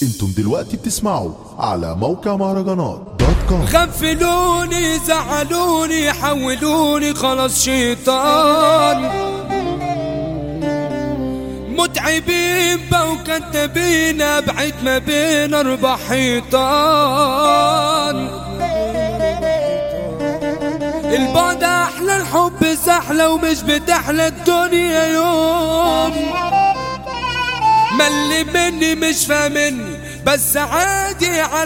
انتم دلوقتي بتسمعوا على موقع مهرجانات دوت كوم غفلوني زعلوني حولوني خلاص شيطان متعبين بقوا كدابين ابعد ما بين اربع حيطان البعد احلى الحب سحلة ومش بتحلى الدنيا يوم ملي مني مش فاهمني بس عادي على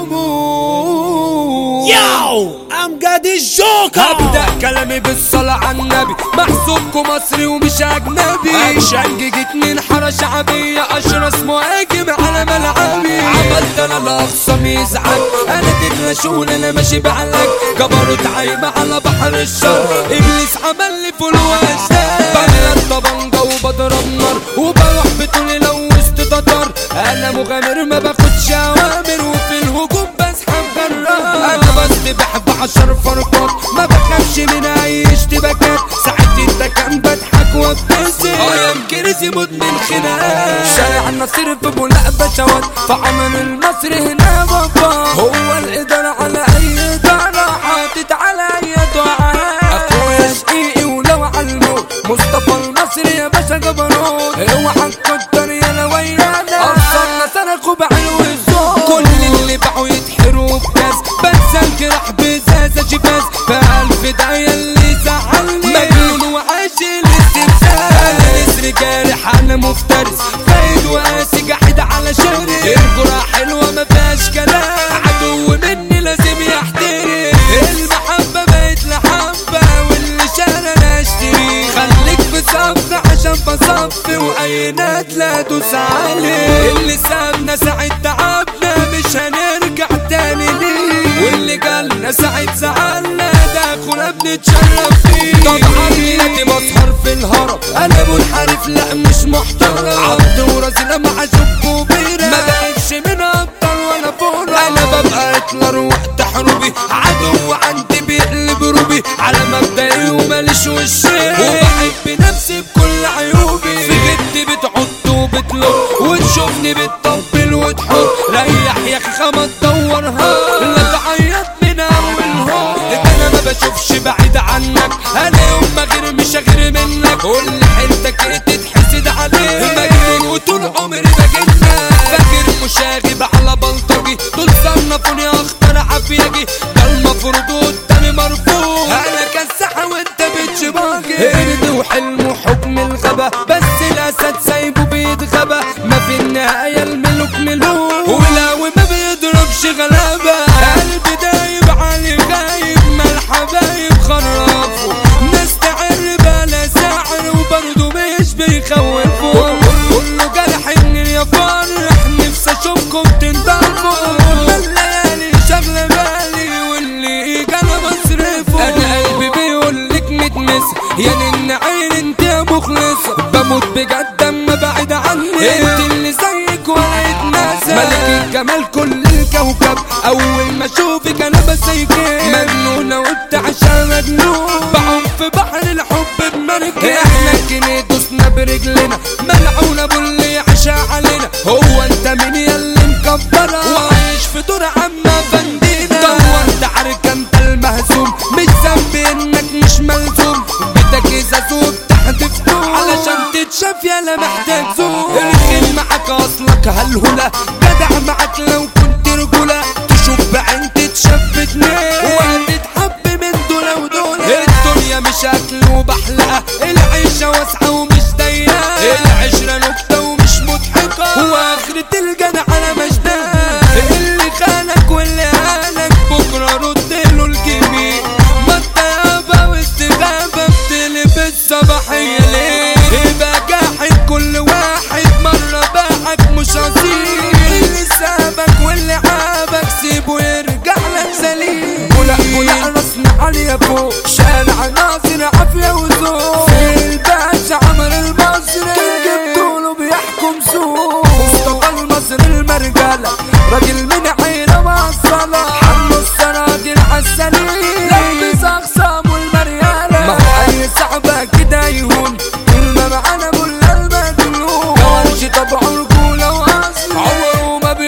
العموم ياو امجد الجوكر هبدأ كلامي بالصلاة على النبي محسوبكم مصري ومش أجنبي شنجة اتنين حارة شعبية أشرس مهاجم على ملعبي عملت أنا الأخصم يزعل أنا تترشون أنا ماشي بعلك جبروت عايمة على بحر الشر إبليس عمل لي فول وأشتاق بملى الطبنجة وبضرب نار وبروح بطولي لو وسط تتر أنا مغامر ما باخدش أوامر وفي الهجوم بسحب جرار أنا بسبح بعشر فرقات ما بخافش من اي اشتباكات ساعات انت كان بضحك وابتسم اه يمكن يموت من خناق شارع النصير في بولاق بشوات فعمل المصري هنا بابا هو الادارة على اي ادارة حاطط على اي دعاء اخويا شقيقي ولو على الموت مصطفى المصري يا باشا جبروت اوعى تكتر يا لويانا اصلنا سرقوا بعلو الزور كل اللي باعوا يتحروا بكاس بنسى الجرح بزازة جباز فألف داية اللي زعلني مجنون وعاشق الاستمثال أنا نسر جارح أنا مفترس فايد وقاسي جحد على شارع الجرأة حلوة ما فيهاش كلام عدو مني لازم يحترم المحبة بقت لحبة واللي شال أنا أشتري خليك في صف عشان بصف وأي لا دوس عليه اللي سابنا ساعة تعبنا مش هنرجع تاني ليه واللي جالنا ساعة زعلنا ده اخونا بنتشرف فيه طبعا ليلتي مسهر في الهرم انا منحرف لا مش محترم عبد ورزينة مع شب وبيرة ما بقتش من ابطال ولا فورة انا ببقى هتلر وقت حروبي عدو عندي بيقلب روبي على مبدئي وماليش وشي وبحب نفسي بكل عيوبي في جدي بتحط وبتلق وتشوفني بتطبل وتحط ريح يا اخي خمس دورها لا تعيط من اول هو ده انا ما بشوفش بعيد عنك انا يوم ما غير مش غير منك كل حيلتك ايه تتحسد عليه مجنون وطول عمري بجنك فاكر مشاغب على بلطجي دول صنفوني اختار عافيجي ده المفروض قدامي مرفوض انا كساحة وانت بتشباجي قرد وحلم وحكم الغبا بس الاسد سايبه بيتغبى ما في النهاية الملوك ملوك ولو ما بيضربش غلابة قلبي دايب علي غايب ما الحبايب خرفوا ناس تعر بلا سعر وبرضه مش بيخوفوا كله جرح ان يا فرح نفسي اشوفكم تنضربوا ما الليالي شغلة بالي واللي انا بصرفه انا قلبي بيقول لك متمس يا نن عين انت يا مخلصة بموت بجد اما بعيد عني انت اللي زيك ولا يتناسى ملك الجمال كل الكوكب اول ما اشوفك انا بسيكي مجنونة وانت عشان مجنون بعوم في بحر الحب بمركب احنا كني دوسنا برجلنا ملعون ابو اللي يعشى علينا هو انت مين ياللي مكبرة وعايش في دور عما فندينا دورت عرك انت المهزوم مش ذنبي انك مش ملزوم بدك ازازوب تحت فتوم علشان تتشاف يالا محتاج زوم الخيل معاك اصلك هالهلا جدع معاك لو كنت رجولة تشوف بعين تتشاف اتنين وهتتحب من دول ودول الدنيا مش اكل وبحلقة العيشة واسعة ومش ضيقة العشرة نكتة ومش مضحكة واخرة الجدع على مجدها اللي خانك واللي هانك بكرة رد له الجميل ما انت يابا واستغابة بتلبس صباحية ليه يبقى جاحد كل واحد مرة باعك مش اصيل اللي سابك واللي عابك سيبه يرجع لك سليم بولا بولا راسنا عالية فوق شارع ناصر عافية وذوق في الباشا عمر المصري كان جبتوله بيحكم سوق مصطفى المصري المرجلة راجل من عيلة معصلة حمو السراجل عالسليم لبس أخصامه المريالة ما هو أي صعبة كده يهون كلمة معانا بولا المجنون كوارش طبعه رجولة وأصل عمره ما بي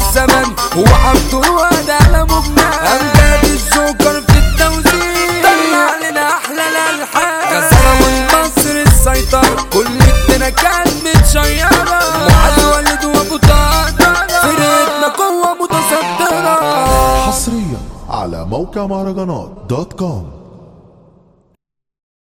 الزمن وعبده وهذا على مبنى امجاد الجوكر في التوزيع طلع لنا احلى الالحان كسرة والمصر السيطرة كل الدنيا كانت متشيرة معاذ والد وابو طاهر فرقتنا قوة متصدرة حصريا على موقع مهرجانات دوت كوم